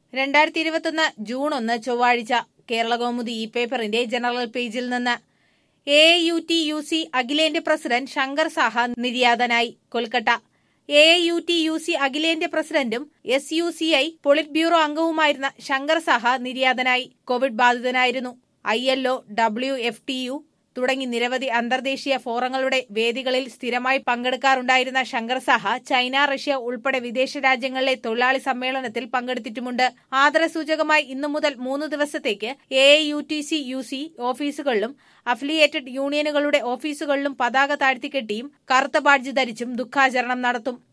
രണ്ടായിരത്തി ഇരുപത്തൊന്ന് ജൂൺ ഒന്ന് ചൊവ്വാഴ്ച കേരള കൗമുദി ഇ പേപ്പറിന്റെ ജനറൽ പേജിൽ നിന്ന് A U T U C അഖിലേന്ത്യാ പ്രസിഡന്റ് ശങ്കർ സാഹ നിര്യാതനായി Kolkata A U T U C അഖിലേന്ത്യാ പ്രസിഡന്റും S U C I polit bureau അംഗവുമായിരുന്ന ശങ്കർ സാഹ നിര്യാതനായി കോവിഡ് ബാധിതനായിരുന്നു I L O W F T U തുടങ്ങി നിരവധി അന്തർദേശീയ ഫോറങ്ങളുടെ വേദികളിൽ സ്ഥിരമായി പങ്കെടുക്കാറുണ്ടായിരുന്ന ശങ്കർ സാഹ ചൈന റഷ്യ ഉൾപ്പെടെ വിദേശ രാജ്യങ്ങളിലെ തൊഴിലാളി സമ്മേളനത്തിൽ പങ്കെടുത്തിട്ടുമുണ്ട് ആദരസൂചകമായി ഇന്നു മുതൽ മൂന്ന് ദിവസത്തേക്ക് A U T C U C ഓഫീസുകളിലും അഫിലിയേറ്റഡ് യൂണിയനുകളുടെ ഓഫീസുകളിലും പതാക താഴ്ത്തിക്കെട്ടിയും കറുത്ത ബാഡ്ജ് ധരിച്ചും ദുഃഖാചരണം നടത്തും